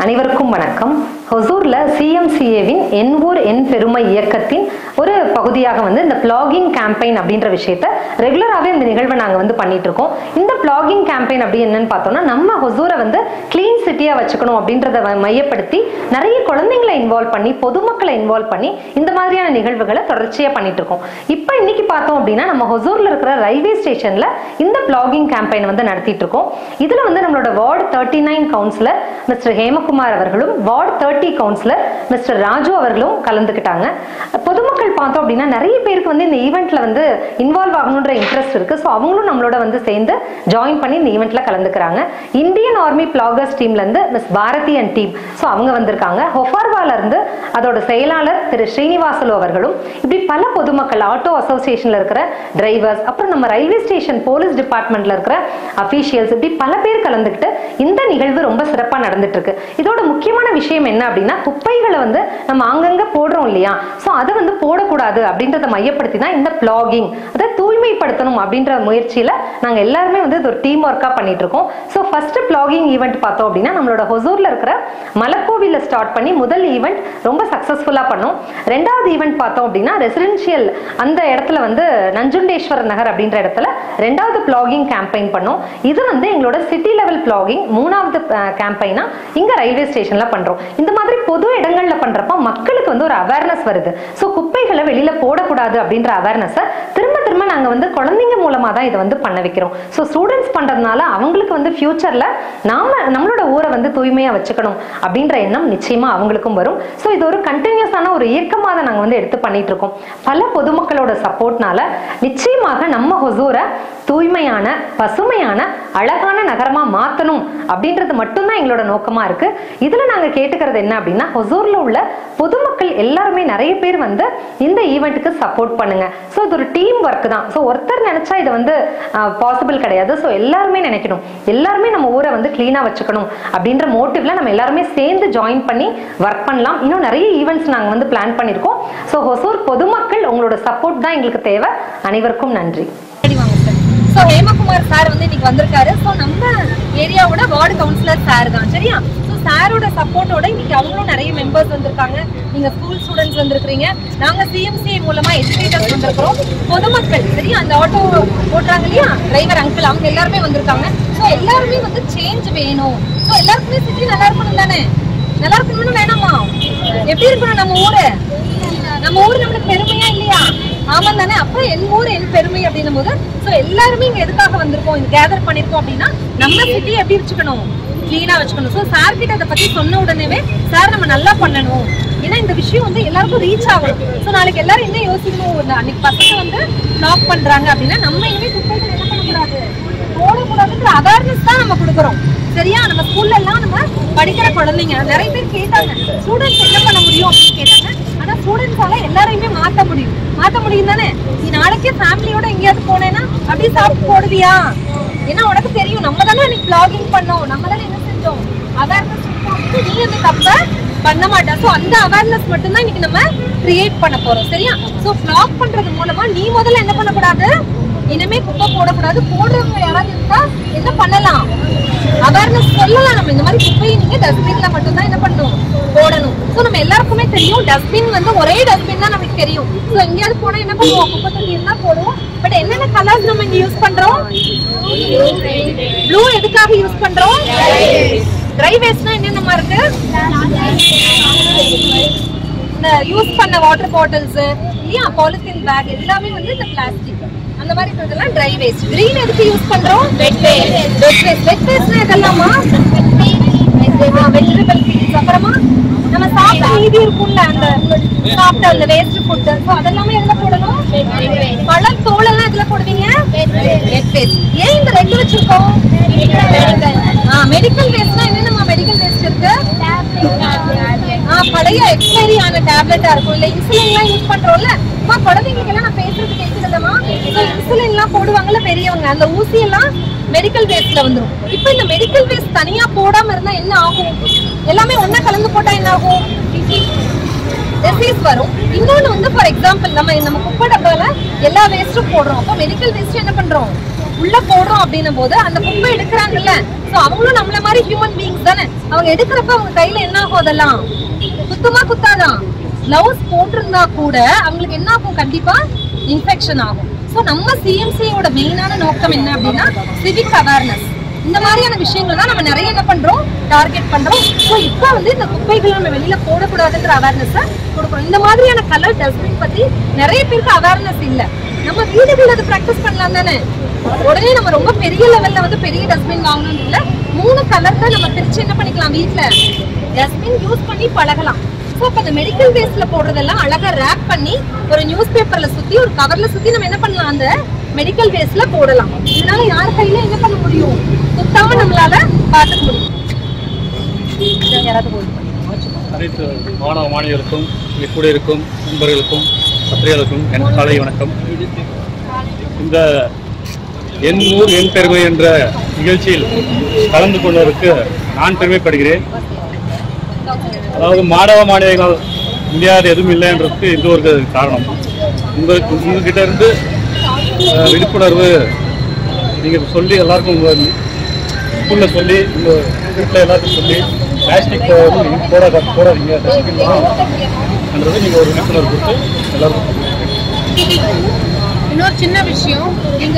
அனைவருக்கும் வணக்கம் ஹொசூர்ல சிஎம்சிஏவின் என் ஊர் என் பெருமை இயக்கத்தின் ஒரு பகுதியாக வந்து இந்த பிளாகிங் கேம்பெயின் அப்படின்ற விஷயத்த ரெகுலராகவே இந்த நிகழ்வை நாங்கள் வந்து பண்ணிட்டு இருக்கோம் இந்த பிளாகிங் கேம்பெயின் அப்படி என்னன்னு பார்த்தோம்னா நம்ம ஹொசூரை வந்து கிளீன் சிட்டியாக வச்சுக்கணும் அப்படின்றத வ- மையப்படுத்தி நிறைய குழந்தைங்களை இன்வால்வ் பண்ணி பொதுமக்களை இன்வால்வ் பண்ணி இந்த மாதிரியான நிகழ்வுகளை தொடர்ச்சியாக பண்ணிட்டு இருக்கோம் இப்போ இன்னைக்கு பார்த்தோம் அப்படின்னா நம்ம ஹொசூர்ல இருக்கிற ரயில்வே ஸ்டேஷன்ல இந்த பிளாகிங் கேம்பெயின் வந்து நடத்திட்டு இருக்கோம் இதுல வந்து நம்மளோட ward thirty nine councillor mister Hemakumar அவர்களும் ward thirty councillor mister Raju அவர்களும் கலந்துக்கிட்டாங்க பொதுமக்கள் பார்த்தோம் அப்படின்னா நிறைய பேருக்கு வந்து இந்த ஈவெண்ட்ல வந்து இன்வால்வ் ஆகணுன்ற இன்ட்ரெஸ்ட் இருக்கு ஸோ அவங்களும் நம்மளோட வந்து சேர்ந்து ஜாயின் பண்ணி இந்த ஈவெண்ட்ல கலந்துக்கிறாங்க இந்தியன் ஆர்மி பிளாகர்ஸ் டீம்ல இருந்து miss Bharathi and team so அவங்க வந்திருக்காங்க ஹொஃபார்வால இருந்து அதோட செயலாளர் திரு ஸ்ரீனிவாசலு அவர்களும் இப்படி பல பொதுமக்கள் ஆட்டோ அசோசியேஷன்ல இருக்கிற டிரைவர்ஸ் அப்புறம் நம்ம ரயில்வே ஸ்டேஷன் போலீஸ் டிபார்ட்மெண்ட்ல இருக்கிற அபிஷியல்ஸ் இப்படி பல பேர் கலந்துக்கிட்டு இந்த நிகழ்வு ரொம்ப சிறப்பா நடந்துட்டு இருக்கு இதோட முக்கியமான விஷயம் என்ன அப்படின்னா குப்பைகளை வந்து நம்ம அங்கங்க போடுறோம் இல்லையா ஸோ அதை வந்து போடக்கூடாது அப்படின்றத மையப்படுத்தி தான் இந்த பிளாகிங் அதை தூய்மைப்படுத்தணும் அப்படின்ற முயற்சியில நாங்க எல்லாருமே வந்து இது ஒரு டீம் ஒர்க்கா பண்ணிட்டு இருக்கோம் ஸோ ஃபர்ஸ்ட் பிளாகிங் ஈவெண்ட் பார்த்தோம் அப்படின்னா நம்மளோட ஹொசூர்ல இருக்கிற மலக்கோவில ஸ்டார்ட் பண்ணி முதல் ஈவெண்ட் ரொம்ப சக்சஸ்ஃபுல்லா பண்ணோம் ரெண்டாவது ஈவெண்ட் பார்த்தோம் அப்படின்னா ரெசிடென்ஷியல் அந்த இடத்துல வந்து நஞ்சுண்டேஸ்வரர் நகர் அப்படின்ற இடத்துல ரெண்டாவது பிளாகிங் கேம்பெயின் பண்ணோம் இது வந்து எங்களோட சிட்டி லெவல் பிளாகிங் மூணாவது கேம்பெயினா இங்க ரயில்வே ஸ்டேஷன்ல பண்றோம் இந்த மாதிரி பொது இடங்கள்ல பண்றப்ப மக்களுக்கு வந்து ஒரு அவேர்னஸ் வருது ஸோ குப்பைகளை வெளியில போடக்கூடாது அப்படின்ற அவேர்னஸை திரும்ப திரும்ப நாங்க வந்து குழந்தைங்க மூலமா தான் இதை வந்து பண்ண வைக்கிறோம் ஸோ ஸ்டூடெண்ட்ஸ் பண்றதுனால அவங்களுக்கு வந்து ஃபியூச்சர்ல நாம நம்மளோட ஊரை வந்து தூய்மையா வச்சுக்கணும் அப்படின்ற எண்ணம் நிச்சயமா அவங்களுக்கும் வரும் ஸோ இது ஒரு கண்டினியூஸான ஒரு இயக்கமாக தான் நாங்க வந்து எடுத்து பண்ணிட்டு இருக்கோம் பல பொதுமக்களோட சப்போர்ட்னால நிச்சயமாக நம்ம ஹொசூரை தூய்மையான பசுமையான அழகான நகரமா மாத்தணும் அப்படின்றது மட்டும்தான் எங்களோட நோக்கமா இருக்கு இதுல நாங்க கேட்டுக்கிறது என்ன அப்படின்னா ஹொசூர்ல உள்ள பொதுமக்கள் எல்லாருமே நிறைய பேர் வந்து இந்த ஈவெண்ட்டுக்கு சப்போர்ட் பண்ணுங்க ஸோ இது ஒரு டீம் ஒர்க் தான் ஸோ ஒருத்தர் நினைச்சா இது வந்து பாசிபிள் கிடையாது ஸோ எல்லாருமே நினைக்கணும் எல்லாருமே நம்ம ஊரை வந்து கிளீனா வச்சுக்கணும் அப்படின்ற மோட்டிவ்ல நம்ம எல்லாருமே சேர்ந்து ஜாயின் பண்ணி ஒர்க் பண்ணலாம் இன்னும் நிறைய ஈவெண்ட்ஸ் நாங்க வந்து பிளான் பண்ணியிருக்கோம் ஸோ ஹொசூர் பொதுமக்கள் உங்களோட சப்போர்ட் தான் எங்களுக்கு தேவை அனைவருக்கும் நன்றி சரி வாங்க சார் ஸோ ஹேமகுமார் சார் வந்து இன்னைக்கு வந்திருக்காரு ஸோ நம்ம ஏரியாவோட வார்டு கவுன்சிலர் சார் தான் சரியா ஸோ சாரோட சப்போர்ட்டோட இன்னைக்கு அவங்களும் நிறைய மெம்பர்ஸ் வந்திருக்காங்க நீங்க ஸ்கூல் ஸ்டூடெண்ட்ஸ் வந்திருக்கிறீங்க நாங்க சிஎம்சி மூலமா எஜுகேட்டர்ஸ் வந்திருக்கிறோம் பொதுமக்கள் சரியா அந்த ஆட்டோ ஓட்டுறாங்க இல்லையா டிரைவர் அங்கிள் அவங்க எல்லாருமே வந்திருக்காங்க ஸோ எல்லாருமே வந்து சேஞ்ச் வேணும் ஸோ எல்லாருக்குமே சிட்டி நல்லா இருக்கணும் தானே நல்லா இருக்கணும்னு வேணாமா எப்படி இருக்கணும் நம்ம ஊரு நம்ம ஊர் நம்மளுக்கு பெருமையா இல்லையா ஆமா தானே அப்ப என் ஊர் என் பெருமை அப்படின்னும் போது சோ எல்லாருமே இங்க எதுக்காக வந்திருக்கோம் இங்க கேதர் பண்ணிருக்கோம் அப்படின்னா நம்ம சிட்டி எப்படி வச்சுக்கணும் கிளீனா வச்சுக்கணும் சோ சார் கிட்ட அதை பத்தி சொன்ன உடனேவே சார் நம்ம நல்லா பண்ணணும் ஏன்னா இந்த விஷயம் வந்து எல்லாருக்கும் ரீச் ஆகணும் சோ நாளைக்கு எல்லாரும் என்ன யோசிக்கணும் ஒரு அன்னைக்கு பசங்க வந்து லாக் பண்றாங்க அப்படின்னா நம்ம இனிமே குப்பைகள் என்ன பண்ணக்கூடாது போடக்கூடாதுன்ற அவேர்னஸ் தான் நம்ம கொடுக்குறோம் சரியா நம்ம ஸ்கூல்ல எல்லாம் நம்ம படிக்கிற குழந்தைங்க நிறைய பேர் கேட்டாங்க ஸ்டூடெண்ட்ஸ் என்ன பண்ண முடியும் அப்படின்னு கேட்டாங்க ஆனா ஸ்டூடெண்ட்ஸால எல்லாரையுமே மாத்த முடியும் மாத்த முடியும் தானே நீ நாளைக்கே ஃபேமிலியோட எங்கேயாவது போனேன்னா அப்படியே சாப்பிட்டு போடுவியா ஏன்னா உனக்கு தெரியும் நம்ம தானே அன்னைக்கு vlogging பண்ணோம் நம்ம தானே என்ன செஞ்சோம் அவேர்னஸ் நீ அந்த தப்ப பண்ண மாட்டா சோ அந்த அவேர்னஸ் மட்டும் தான் இன்னைக்கு நம்ம கிரியேட் பண்ண போறோம் சரியா சோ vlog பண்றது மூலமா நீ முதல்ல என்ன பண்ணக்கூடாது இனிமே குப்பை போடக்கூடாது போடுறவங்க யாராவது இருந்தா என்ன பண்ணலாம் அவேர்னஸ் சொல்லலாம் நம்ம இந்த மாதிரி குப்பையை நீங்க டஸ்ட்பின்ல மட்டும் தான் என்ன பண்ணணும் போடணும் சோ நம்ம எல்லாருக்குமே தெரியும் டஸ்ட்பின் வந்து ஒரே டஸ்ட்பின் தான் நமக்கு தெரியும் சோ எங்கேயாவது போனா என்ன பண்ணுவோம் குப்பை தொட்டி இருந்தா போடுவோம் பட் என்னென்ன கலர்ஸ் நம்ம இங்க யூஸ் பண்றோம் ப்ளூ எதுக்காக யூஸ் பண்றோம் ட்ரை வேஸ்ட்னா என்னென்னமா இருக்கு இந்த யூஸ் பண்ண வாட்டர் பாட்டில்ஸ் இல்லையா பாலித்தீன் பேக் எல்லாமே வந்து இந்த பிளாஸ்டிக் அந்த மாதிரி இருக்கிறதெல்லாம் ட்ரை வேஸ்ட் கிரீன் எதுக்கு யூஸ் பண்றோம் wet waste wet waste wet வேஸ்ட்னா இதெல்லாமா வெஜிடபிள் பீல்ஸ் அப்புறமா நம்ம சாப்பிட்ட மீதி இருக்கும்ல அந்த சாப்பிட்ட அந்த வேஸ்ட் ஃபுட் ஸோ அதெல்லாமே எதுல போடணும் பழம் தோலெல்லாம் எதுல போடுவீங்க வெட் வேஸ்ட் ஏன் இந்த ரெண்டு வச்சிருக்கோம் மெடிக்கல் வேஸ்ட்னா என்னென்னமா மெடிக்கல் வேஸ்ட் இருக்கு ஆ, பழைய எக்ஸ்பைரி ஆன டேப்லெட்டா இருக்கும் இல்ல இன்சுலின்லாம் யூஸ் பண்றோம்ல அம்மா குழந்தைங்களுக்கு எல்லாம் நான் பேசுறது கேக்குதுல்லமா இன்சுலின் எல்லாம் போடுவாங்கல்ல பெரியவங்க அந்த ஊசி எல்லாம் மெடிக்கல் வேஸ்ட்ல வந்துரும் இப்போ இந்த மெடிக்கல் வேஸ்ட் தனியா போடாம இருந்தா என்ன ஆகும் எல்லாமே ஒண்ணா கலந்து போட்டா என்ன ஆகும் டிசீஸ் வரும் இன்னொன்னு வந்து ஃபார் எக்ஸாம்பிள் நம்ம நம்ம குப்பை டப்பால எல்லா வேஸ்ட்டும் போடுறோம் அப்போ மெடிக்கல் வேஸ்ட் என்ன பண்றோம் உள்ள போடுறோம் அப்படின்னும் போது அந்த குப்பை எடுக்கிறாங்கல்ல சோ அவங்களும் நம்மள மாதிரி ஹியூமன் பீயிங்ஸ் தானே அவங்க எடுக்கிறப்ப அவங்க கையில என்ன ஆகும் அதெல்லாம் குத்துமா குத்தாதான் கிளவுஸ் போட்டிருந்தா கூட அவங்களுக்கு என்ன ஆகும் கண்டிப்பா இன்ஃபெக்ஷன் ஆகும் சோ நம்ம சிஎம்சியோட மெயினான நோக்கம் என்ன அப்படின்னா சிவிக் அவேர்னஸ் இந்த மாதிரியான விஷயங்கள் தான் நம்ம நிறைய என்ன பண்றோம் டார்கெட் பண்றோம் ஸோ இப்போ வந்து இந்த குப்பைகளை நம்ம வெளியில போடக்கூடாதுன்ற அவேர்னஸ் கொடுக்குறோம் இந்த மாதிரியான கலர் டஸ்ட்பின் பத்தி நிறைய பேருக்கு அவேர்னஸ் இல்ல நம்ம வீடுகளில் அதை ப்ராக்டிஸ் பண்ணலாம் தானே உடனே நம்ம ரொம்ப பெரிய லெவல்ல வந்து பெரிய டஸ்ட்பின் வாங்கணும் இல்ல மூணு கலர்ல நம்ம பிரிச்சு என்ன பண்ணிக்கலாம் வீட்ல டஸ்ட்பின் யூஸ் பண்ணி பழகலாம் ஸோ அப்போ அந்த மெடிக்கல் வேஸ்ட்ல போடுறதெல்லாம் அழகா ரேப் பண்ணி ஒரு நியூஸ் பேப்பர்ல சுத்தி ஒரு கவர்ல சுத்தி நம்ம என்ன பண்ணலாம் அந்த மெடிக்கல் வேஸ்ட்ல போடலாம் இதனால யார் கையில என்ன பண்ண முடியும் சுத்தாம நம்மளால பாத்துக்க முடியும் இதை யாராவது hold பண்ணுங்க. அனைத்து மாணவ மாணவியருக்கும் இங்கே கூட இருக்கும் நண்பர்களுக்கும் பத்திரிகையாளருக்கும் என் காலை வணக்கம் இந்த என் ஊர் என் பெருமை என்ற நிகழ்ச்சியில் கலந்து கொண்டதற்கு நான் பெருமைப்படுகிறேன் அதாவது மாணவ மாணவிகள் முடியாத எதுவும் இல்லை என்றதுக்கு இது ஒரு காரணம் உங்களுக்கு உங்ககிட்ட இருந்து அஹ், விழிப்புணர்வு நீங்கள் சொல்லி எல்லாருக்கும் உங்கள் ஸ்கூலில் சொல்லி உங்கள் வீட்டில் எல்லாருக்கும் சொல்லி பிளாஸ்டிக் போடாத போடாதீங்க டஸ்ட்பின் என்றது நீங்கள் ஒரு விழிப்புணர்வு கொடுத்து எல்லாருக்கும் சொல்லுங்கள். இன்னொரு சின்ன விஷயம் நீங்க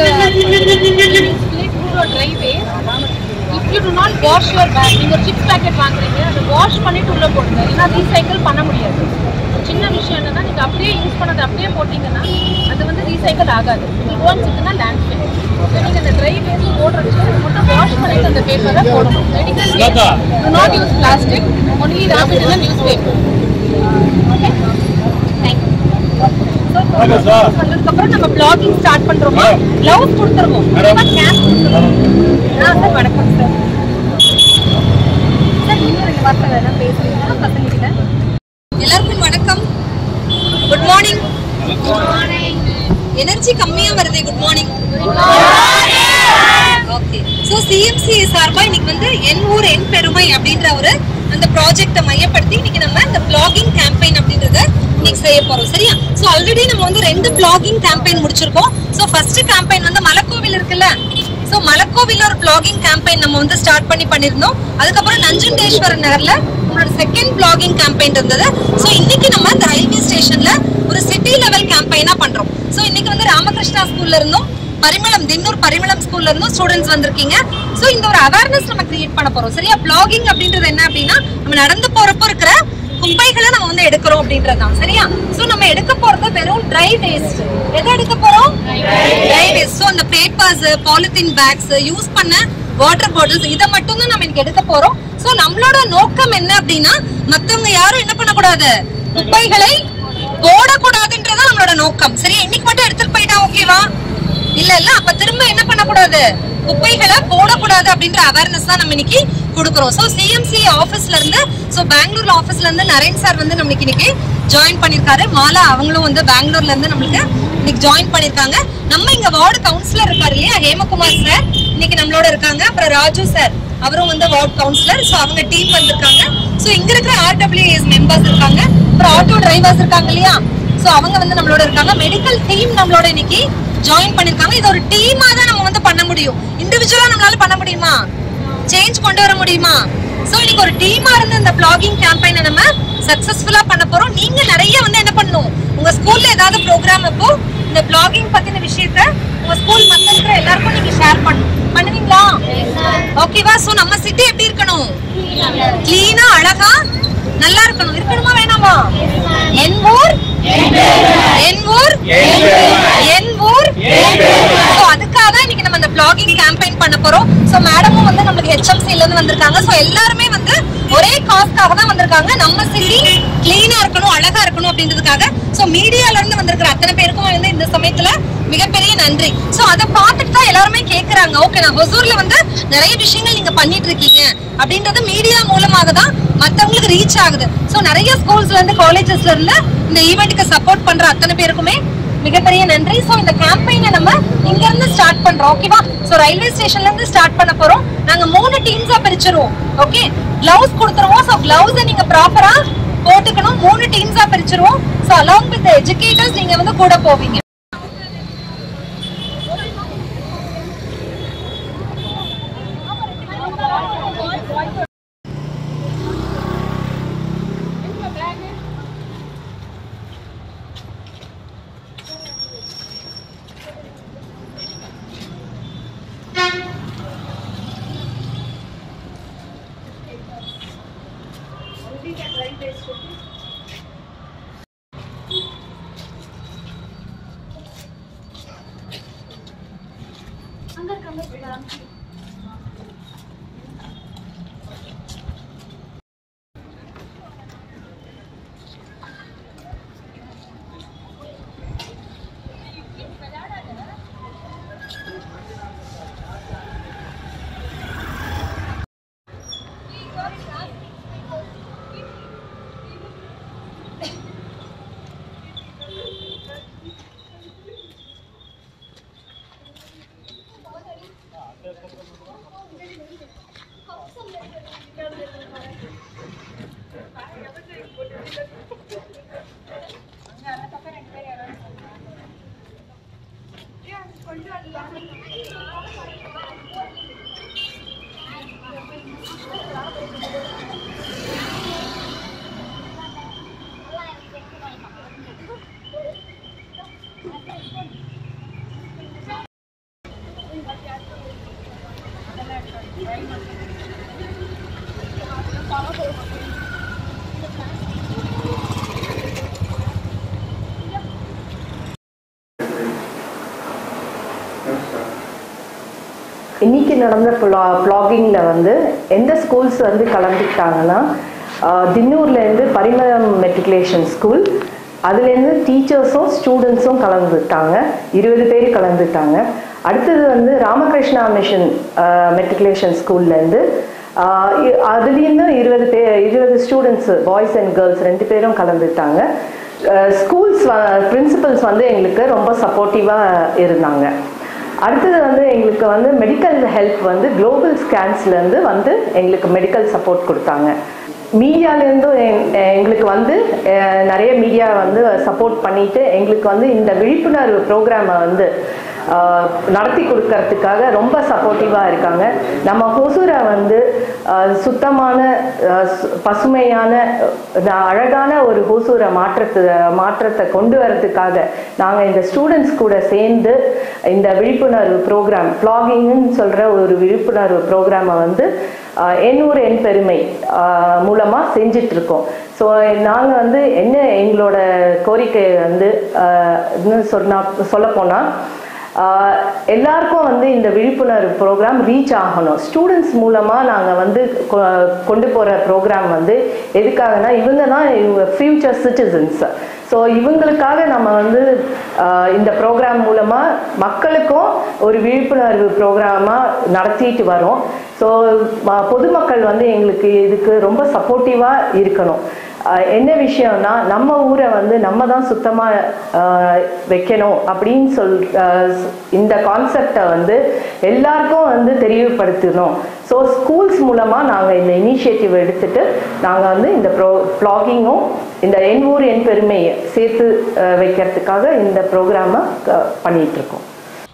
ட்ரைவே if you do not wash your bag நீங்க சிப்ஸ் பேக்கெட் வாங்குறீங்க அதை வாஷ் பண்ணிட்டு உள்ள போடுங்க ஏன்னா ரீசைக்கிள் பண்ண முடியாது ஒரு சின்ன விஷயம் என்னன்னா நீங்க அப்படியே யூஸ் பண்ணதை அப்படியே போட்டீங்கன்னா அது வந்து ரீசைக்கிள் ஆகாது இது கோன்ஸ் இருக்குன்னா லேண்ட் ஃபில் நீங்க அந்த ட்ரை வேஸ்ட் போடுறதுக்கு மட்டும் வாஷ் பண்ணிட்டு அந்த பேப்பரை போடணும் மெடிக்கல் இல்லாதா? Do not use plastic only wrap in news paper okay thank you ஆமா சார். வந்ததுக்கு அப்புறம் நம்ம பிளாகிங் ஸ்டார்ட் பண்றோமா கிளவுஸ் கொடுத்துருவோம் மேடம். கேப் கொடுத்துருவோம் ஆ சார் வணக்கம் சார் சார் இன்னும் ரெண்டு வார்த்தை வேணா பேசுறீங்களா பசங்க கிட்ட எல்லாருக்கும் வணக்கம் குட் மார்னிங் எனர்ஜி கம்மியா வருது good morning okay so CMC சார்பா இன்னைக்கு வந்து என் ஊர் என் பெருமை அப்படின்ற ஒரு அந்த ப்ராஜெக்ட்டை மையப்படுத்தி இன்னைக்கு நம்ம இந்த பிளாகிங் கேம்பெயின் அப்படின்றத இன்னைக்கு செய்ய போறோம் சரியா சோ ஆல்ரெடி நம்ம வந்து ரெண்டு பிளாகிங் கேம்பெயின் முடிச்சிருக்கோம் சோ ஃபர்ஸ்ட் கேம்பெயின் வந்து மலக்கோவில் இருக்குல்ல சோ மலக்கோவில் ஒரு பிளாகிங் கேம்பெயின் நம்ம வந்து ஸ்டார்ட் பண்ணி பண்ணிருந்தோம் அதுக்கப்புறம் நஞ்சுண்டேஸ்வரர் நகர்ல நம்மளோட செகண்ட் பிளாகிங் கேம்பெயின் இருந்தது சோ இன்னைக்கு நம்ம இந்த ரயில்வே ஸ்டேஷன்ல ஒரு சிட்டி லெவல் கேம்பெயினா பண்றோம் சோ இன்னைக்கு வந்து ராமகிருஷ்ணா ஸ்கூல்ல இருந்தும் பரிமளம் தின்னூர் பரிமளம் ஸ்கூல்ல இருந்தும் ஸ்டூடெண்ட்ஸ் வந்திருக்கீங்க சோ இந்த ஒரு அவேர்னஸ் நம்ம கிரியேட் பண்ண போறோம் சரியா பிளாகிங் அப்படின்றது என்ன அப்படின்னா நம்ம நடந்து போறப்போ இருக்கிற குப்பைகளை நம்ம வந்து எடுக்கிறோம் அப்படின்றது தான் சரியா சோ நம்ம எடுக்க போறது வெறும் ட்ரை வேஸ்ட் எதை எடுக்க போறோம் ட்ரை வேஸ்ட் சோ அந்த பேப்பர்ஸ் பாலித்தீன் பேக்ஸ் யூஸ் பண்ண வாட்டர் பாட்டில்ஸ் இதை மட்டும் தான் நம்ம இன்னைக்கு எடுக்க போறோம் சோ நம்மளோட நோக்கம் என்ன அப்படின்னா மத்தவங்க யாரும் என்ன பண்ணக்கூடாது குப்பைகளை போடக்கூடாதுன்றதான் நம்மளோட நோக்கம் சரியா இன்னைக்கு மட்டும் எடுத்துட்டு போயிட்டா ஓகேவா இல்ல இல்ல அப்ப திரும்ப என்ன பண்ணக்கூடாது குப்பைகளை போடக்கூடாது அப்படின்ற அவேர்னஸ் தான் நம்ம இன்னைக்கு கொடுக்குறோம் சோ சிஎம்சி ஆபீஸ்ல இருந்து சோ பெங்களூர்ல ஆபீஸ்ல இருந்து நரேன் சார் வந்து நம்மளுக்கு இன்னைக்கு ஜாயின் பண்ணிருக்காரு மாலா அவங்களும் வந்து பெங்களூர்ல இருந்து நம்மளுக்கு இன்னைக்கு ஜாயின் பண்ணிருக்காங்க நம்ம இங்க வார்டு கவுன்சிலர் இருக்காரு இல்லையா ஹேமகுமார் சார் இன்னைக்கு நம்மளோட இருக்காங்க அப்புறம் ராஜு சார் அவரும் வந்து வார்டு கவுன்சிலர் சோ அவங்க டீம் வந்திருக்காங்க சோ இங்க இருக்கிற ஆர்டபிள்யூஎஸ் மெம்பர்ஸ் இருக்காங்க அப்புறம் ஆட்டோ டிரைவர்ஸ் இருக்காங்க இல்லையா சோ அவங்க வந்து நம்மளோட இருக்காங்க மெடிக்கல் டீம் நம்மளோட இன்னைக்கு ஜாயின் பண்ணிருக்காங்க இது ஒரு டீமா தான் நம்ம வந்து பண்ண முடியும் இண்டிவிஜுவலா நம்மளால பண்ண முடியுமா சேஞ்ச் கொண்டு வர முடியுமா சோ இன்னைக்கு ஒரு டீமா இருந்து இந்த பிளாகிங் கேம்பெயினை நம்ம சக்சஸ்ஃபுல்லா பண்ண போறோம் நீங்க நிறைய வந்து என்ன பண்ணணும் உங்க ஸ்கூல்ல ஏதாவது ப்ரோக்ராம் அப்போ இந்த பிளாகிங் பத்தின விஷயத்த உங்க ஸ்கூல் மத்த இருக்கிற எல்லாருக்கும் நீங்க ஷேர் பண்ணணும் பண்ணுவீங்களா ஓகேவா சோ நம்ம சிட்டி எப்படி இருக்கணும் கிளீனா அழகா நல்லா இருக்கணும் இருக்கணுமா வேணாமா என் ஊர் என் ஊர் என் ஊர் So, அதுக்காக தான் இன்னைக்கு நம்ம இந்த பிளாகிங் கேம்பெயின் பண்ண போறோம் சோ மேடமும் வந்து நம்மளுக்கு ஹெச்எம்சில இருந்து வந்திருக்காங்க சோ எல்லாருமே வந்து ஒரே காஸ்க்காக தான் வந்திருக்காங்க நம்ம சிட்டி கிளீனா இருக்கணும் அழகா இருக்கணும் அப்படின்றதுக்காக சோ மீடியால இருந்து வந்திருக்கிற அத்தனை பேருக்கும் வந்து இந்த சமயத்துல மிகப்பெரிய நன்றி சோ அதை பார்த்துட்டு தான் எல்லாருமே கேக்குறாங்க ஓகே நான் ஹொசூர்ல வந்து நிறைய விஷயங்கள் நீங்க பண்ணிட்டு இருக்கீங்க அப்படின்றது மீடியா மூலமாக தான் மத்தவங்களுக்கு ரீச் ஆகுது சோ நிறைய ஸ்கூல்ஸ்ல இருந்து காலேஜஸ்ல இருந்து இந்த ஈவெண்ட்டுக்கு சப்போர்ட் பண்ற அத்தனை பேருக்குமே மிகப்பெரிய நன்றி சோ இந்த கேம்பெயினை நம்ம இங்க இருந்து ஸ்டார்ட் பண்றோம் ஓகேவா சோ ரயில்வே ஸ்டேஷன்ல இருந்து ஸ்டார்ட் பண்ண போறோம் நாங்க மூணு டீம்ஸா பிரிச்சிருவோம் ஓகே கிளவுஸ் கொடுத்துருவோம் சோ கிளவுஸ் நீங்க ப்ராப்பரா போட்டுக்கணும் மூணு டீம்ஸா பிரிச்சிருவோம் சோ அலாங் வித் எஜுகேட்டர்ஸ் நீங்க வந்து கூட போவீங்க இன்னைக்கு நடந்த ப்ளாகிங்கில் வந்து எந்த ஸ்கூல்ஸ் வந்து கலந்துக்கிட்டாங்கன்னா ஆஹ், தின்னூர்லேருந்து பரிமளம் மெட்ரிகுலேஷன் ஸ்கூல் அதுலேருந்து டீச்சர்ஸும் ஸ்டூடெண்ட்ஸும் கலந்துட்டாங்க இருபது பேர் கலந்துட்டாங்க அடுத்தது வந்து ராமகிருஷ்ணா மிஷன் மெட்ரிகுலேஷன் ஸ்கூல்லேருந்து அதுலேருந்து இருபது பேர் இருபது ஸ்டூடெண்ட்ஸ் பாய்ஸ் அண்ட் கேர்ள்ஸ் ரெண்டு பேரும் கலந்துட்டாங்க ஸ்கூல்ஸ் பிரின்சிபல்ஸ் வந்து எங்களுக்கு ரொம்ப சப்போர்ட்டிவாக இருந்தாங்க அடுத்தது வந்து எங்களுக்கு வந்து மெடிக்கல் ஹெல்ப் வந்து குளோபல் ஸ்கேன்ஸ்லேருந்து வந்து எங்களுக்கு மெடிக்கல் சப்போர்ட் கொடுத்தாங்க மீடியாலேருந்தும் எங்களுக்கு வந்து அஹ், நிறைய மீடியா வந்து சப்போர்ட் பண்ணிட்டு எங்களுக்கு வந்து இந்த விழிப்புணர்வு ப்ரோக்ராமை வந்து ஆஹ், நடத்தி கொடுக்கறதுக்காக ரொம்ப சப்போர்ட்டிவாக இருக்காங்க நம்ம ஹொசூரை வந்து ஆஹ், சுத்தமான ஆஹ், சு- பசுமையான அஹ், அழகான ஒரு ஹொசூரை மாற்றத்து மாற்றத்தை கொண்டு வரதுக்காக நாங்கள் இந்த ஸ்டூடெண்ட்ஸ் கூட சேர்ந்து இந்த விழிப்புணர்வு ப்ரோக்ராம் ப்ளாகிங்னு சொல்கிற ஒரு விழிப்புணர்வு ப்ரோக்ராமை வந்து ஆஹ், என் ஊர் என் பெருமை மூலமாக செஞ்சிட்டு இருக்கோம் ஸோ நாங்கள் வந்து என்ன எங்களோட கோரிக்கை வந்து ஆஹ், இன்னும் சொன்னா சொல்லப்போனால் ஆஹ் எல்லாருக்கும் வந்து இந்த விழிப்புணர்வு ப்ரோக்ராம் ரீச் ஆகணும் ஸ்டூடெண்ட்ஸ் மூலமாக நாங்கள் வந்து கொ- கொண்டு போகிற ப்ரோக்ராம் வந்து எதுக்காகனா இவங்க தான் இவங்க ஃபியூச்சர் சிட்டிசன்ஸ் ஸோ இவங்களுக்காக நம்ம வந்து ஆஹ் இந்த ப்ரோக்ராம் மூலமாக மக்களுக்கும் ஒரு விழிப்புணர்வு ப்ரோக்ராமாக நடத்திட்டு வரோம் ஸோ பொதுமக்கள் வந்து எங்களுக்கு இதுக்கு ரொம்ப சப்போர்ட்டிவாக இருக்கணும் ஆஹ் என்ன விஷயம்னா நம்ம ஊரை வந்து நம்ம தான் சுத்தமாக வைக்கணும் அப்படின்னு சொல் ஆஹ் இந்த கான்செப்டை வந்து எல்லாருக்கும் வந்து தெரியப்படுத்தணும் ஸோ ஸ்கூல்ஸ் மூலமாக நாங்கள் இந்த இனிஷியேட்டிவ் எடுத்துட்டு நாங்கள் வந்து இந்த ப்ரோ ப்ளாகிங்கும் இந்த என் ஊர் என் பெருமையை சேர்த்து ஆஹ் வைக்கிறதுக்காக இந்த ப்ரோக்ராமை பண்ணிட்டு இருக்கோம்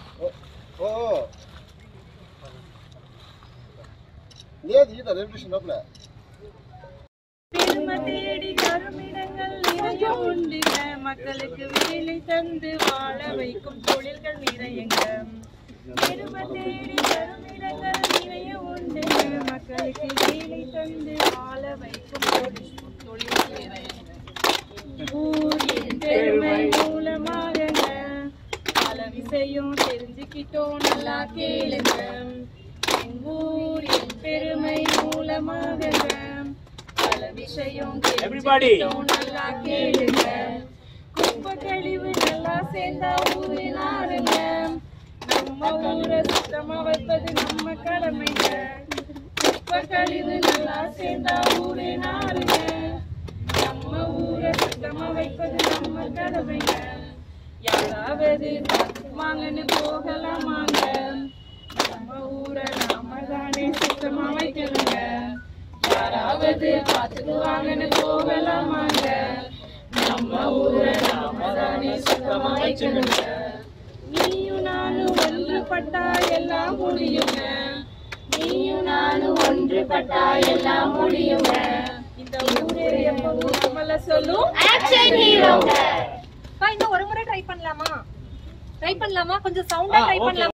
లేదు ఈత రెవల్యూషన్ లోపల பெருமை தேடி கருமிடங்கள் நிறைய உண்டுங்க மக்களுக்கு வேலை தந்து வாழ வைக்கும் தொழில்கள் நிறையங்க பெருமை தேடி கருமிடங்கள் நிறைய உண்டுங்க மக்களுக்கு வேலை தந்து வாழ வைக்கும் தொழில் தொழில்கள் நிறையங்க ஊரின் பெருமை மூலமாகங்க பல விஷயம் தெரிஞ்சுக்கிட்டோம் நல்லா கேளுங்க என் ஊரின் பெருமை மூலமாகங்க பல விஷயம் தெரிஞ்சுக்கிட்டோம் நல்லா கேளுங்க குப்பை கழிவு நல்லா சேர்ந்தா ஊரு நாருங்க நம்ம ஊரை சுத்தமா வைப்பது நம்ம கடமைங்க குப்பை கழிவு நல்லா சேர்ந்தா ஊரு நாருங்க நம்ம ஊரை சுத்தமா வைப்பது நம்ம கடமைங்க யாராவது வாங்கன்னு போகலாமாங்க நம்ம ஊரை நாம தானே சுத்தமா வைக்கணுங்க யாராவது பார்த்துட்டு வாங்கன்னு போகலாமாங்க நம்ம ஊரை நாம தானே சுத்தமா வைக்கணுங்க நீயும் நானும் ஒன்றுபட்டா எல்லாம் முடியுங்க நீயும் நானும் ஒன்றுபட்டா எல்லாம் முடியுங்க இந்த ஊரே எப்பவும் நம்மள சொல்லும் அப்பா, இன்னும் ஒரு முறை ட்ரை பண்ணலாமா ட்ரை பண்ணலாமா கொஞ்சம் சவுண்டா ட்ரை பண்ணலாமா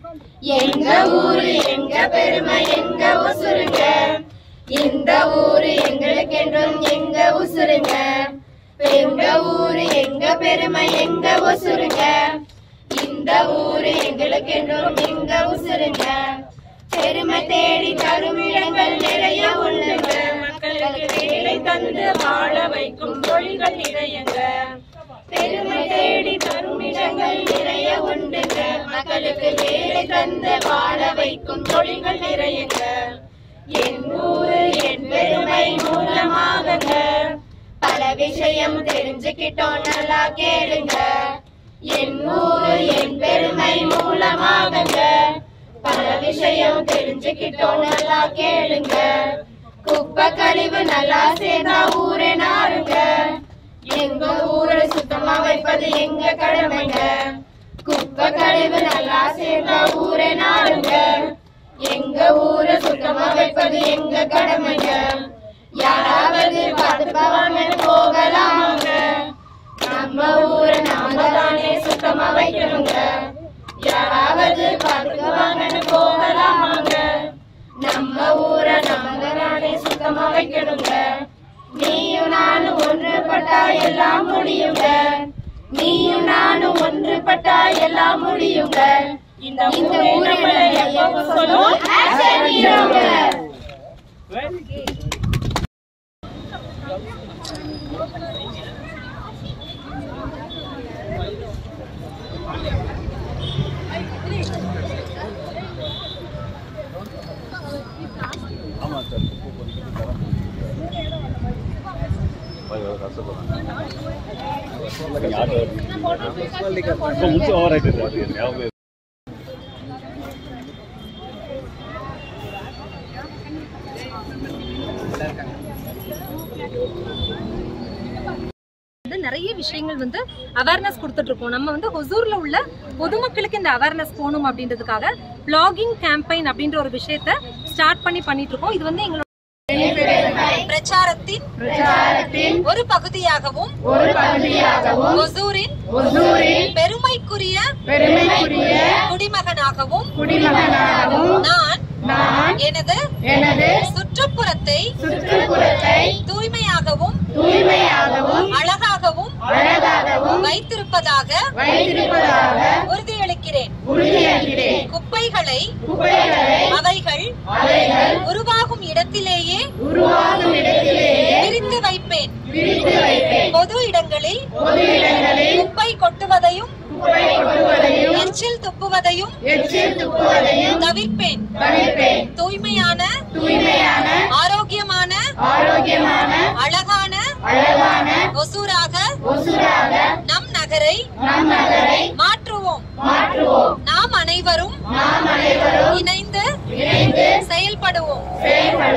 எங்க ஊரு எங்க பெருமை எங்க உசுருங்க இந்த ஊரு எங்களுக்கென்றும் எங்க உசுருங்க எங்க ஊரு எங்க பெருமை எங்க உசுருங்க இந்த ஊரு எங்களுக்கென்றும் எங்க உசுருங்க பெருமை தேடி தரும் இடங்கள் நிறைய உள்ளங்க மக்களுக்கு வேலை தந்து வாழ வைக்கும் தொழில்கள் நிறையங்க பெருமை தேடி தரும் இடங்கள் நிறைய உண்டுங்க மக்களுக்கு வேலை தந்து வாழ வைக்கும் தொழில்கள் நிறையங்க என் ஊரு என் பெருமை மூலமாகங்க பல விஷயம் தெரிஞ்சுக்கிட்டோம் நல்லா கேளுங்க என் ஊரு என் பெருமை மூலமாகங்க பல விஷயம் தெரிஞ்சுக்கிட்டோம் நல்லா கேளுங்க குப்பை கழிவு நல்லா சேர்ந்தா ஊரே நாருங்க எங்க ஊரை சுத்தமா வைப்பது எங்க கடமைங்க குப்பை கழிவு நல்லா சேர்ந்தா ஊரே நாடுங்க எங்க ஊரை சுத்தமா வைப்பது எங்க கடமைங்க யாராவது பார்த்து போகாம போகலாமாங்க நம்ம ஊரை நாம தானே சுத்தமா வைக்கணுங்க யாராவது பார்த்துக்குவாங்கன்னு போகலாமாங்க நம்ம ஊரை நாம தானே சுத்தமா வைக்கணுங்க நீயும் நானும் ஒன்றுபட்டா எல்லாம் முடியுங்க நீயும் நானும் ஒன்றுபட்டா எல்லாம் முடியுங்க இந்த இந்த ஊரே ஊரை நம்மளை எப்பவும் சொல்லும் ஆக்ஷன் ஹீரோங்க முடிச்சு ஓவர் ஆயிட்டு சார் ஞாபகம் வந்து நிறைய விஷயங்கள் வந்து அவேர்னஸ் கொடுத்துட்டு இருக்கோம் நம்ம வந்து ஹொசூர்ல உள்ள பொதுமக்களுக்கு இந்த அவேர்னஸ் போகணும் அப்படின்றதுக்காக பிளாகிங் கேம்பெயின் அப்படின்ற ஒரு விஷயத்த ஸ்டார்ட் பண்ணி பண்ணிட்டு இருக்கோம் இது வந்து எங்களோட பிரச்சாரத்தின் ஒரு பகுதியாகவும் ஒரு பகுதியாகவும் ஹொசூரின் ஒசூரில் பெருமைக்குரிய பெருமைக்குரிய குடிமகனாகவும் குடிமகனாகவும் நான் நான் எனது எனது சுற்றுப்புறத்தை சுற்றுப்புறத்தை தூய்மையாகவும் தூய்மையாகவும் அழகாகவும் அழகாகவும் வைத்திருப்பதாக வைத்திருப்பதாக உறுதியளிக்கிறேன் உறுதியளிக்கிறேன் குப்பைகளை குப்பைகளை அவைகள் அவைகள் உருவாகும் இடத்திலேயே உருவாகும் இடத்திலேயே பிரித்து வைப்பேன் பிரித்து வைப்பேன் பொது இடங்களில் பொது இடங்களில் குப்பை கொட்டுவதையும் குப்பை கொட்டுவதையும் எச்சில் துப்புவதையும் எச்சில் துப்புவதையும் தவிர்ப்பேன் தவிர்ப்பேன் தூய்மையான தூய்மையான ஆரோக்கியமான ஆரோக்கியமான அழகான அழகான ஒசூராக ஒசுராக நம் நகரை நம் நகரை மாற்றுவோம் மாற்றுவோம் நாம் அனைவரும் நாம் அனைவரும் இணைந்து இணைந்து செயல்படுவோம் செயல்பட